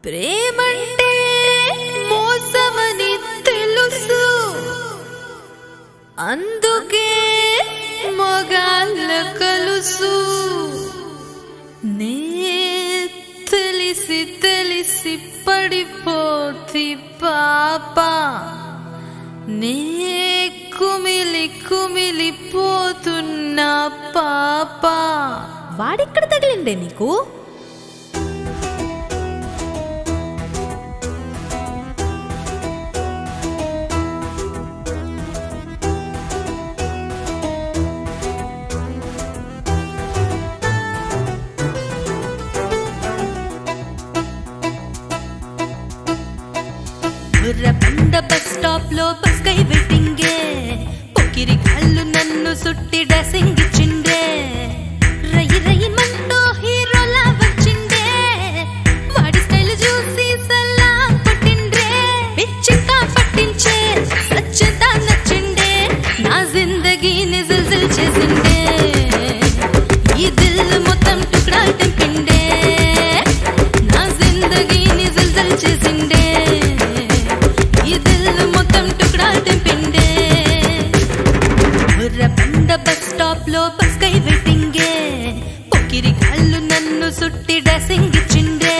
ప్రేమంటే మోసమని తెలుసు అందుకే మొగాళ్ళ కలుసు నే తెలిసి తెలిసి పడిపోతి పాప నే కుమిలి కుమిలి పోతున్నా పాప వాడెక్కడ తగిలిండే నీకు బుర్రబండ బస్ స్టాప్ లో బస్ కై వెయిటింగే పొకిరి కళ్ళు నన్ను సుట్టి డ్రెస్సింగ్ ఇచ్చిండే రయి రయి మంటూ హీరోలా వచ్చిండే వాడి స్టైల్ చూసి సల్లాం కొట్టిండ్రే పిచ్చిగా పట్టించే సచ్చతా నచ్చిండే నా జిందగీని జిల్జిల్ చేసిండే ఈ దిల్ మొత్తం టుక్డా తెంపిండే నా జిందగీని జిల్జిల్ చేసిండే ఈ దిల్ మొత్తం టుక్డా తెంపిండే బుర్రబండ బస్ స్టాప్ లో బస్ కై వెయిటింగే పొకిరి కళ్ళు నన్ను సుట్టి డ్రెస్సింగ్ ఇచ్చిండే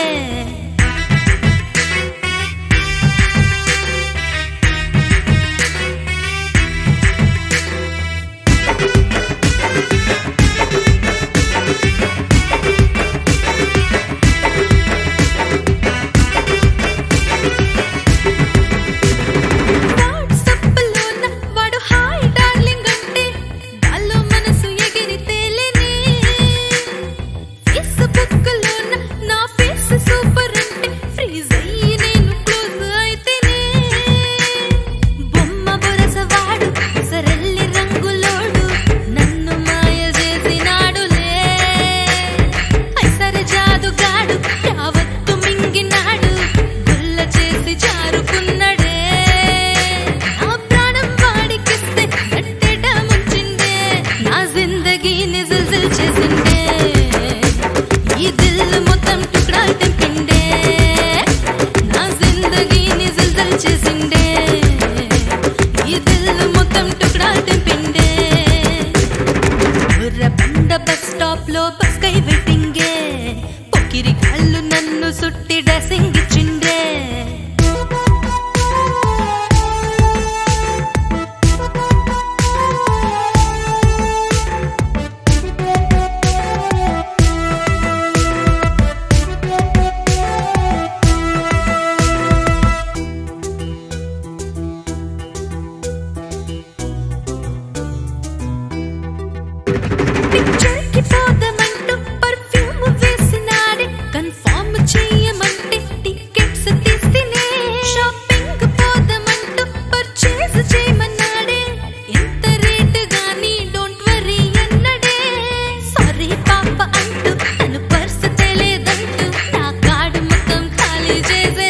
వాట్సాప్లోన వాడు హాయ్ డార్లింగ్ అంటే గాల్లో మనసు ఎగిరి తేలిని ఫేస్బుక్లోన నా ఫేస్ సూపర్ అంటే ఫ్రీజ్ అయ్యి నేను క్లోజ్ అయితేనే బొమ్మ బొరస వాడు సరల్లి రంగులోడు నన్ను మాయ చేసినాడులే ఐసర జాదుగాడు యావత్తు మింగినాడు గుల్ల చేసి జారుకున్నడే నా ప్రాణం వాడికిస్తే గట్టెట ముంచిందే నా జిందగీని జిల్జిల్ చేసిండే ఈ దిల్ మొత్తం టుక్డా తెంపిండే నా జిందగీని జిల్జిల్ చేసిండే ఈ దిల్ మొత్తం టుక్డా తెంపిండే బుర్రబండ బస్ స్టాప్ లో బస్ కై వెయిటింగే పొకిరి కళ్ళు నన్ను సుట్టి డ్రెస్సింగ్ ఇచ్చిండే పిక్చర్ కి పోదామంటూ పర్ఫ్యూమ్ వేసినాడే కన్ఫర్మ్ చేయమంటే టికెట్స్ తీస్తేనే షాపింగ్ పోదామంటూ పర్చేస్ చేయమన్నాడే ఎంత రేట్ గాని డోంట్ వరీ అన్నడే సారీ పాప అంటూ తను పర్స్ తెలియదంటూ నా కార్డు మొత్తం ఖాళీ చేసే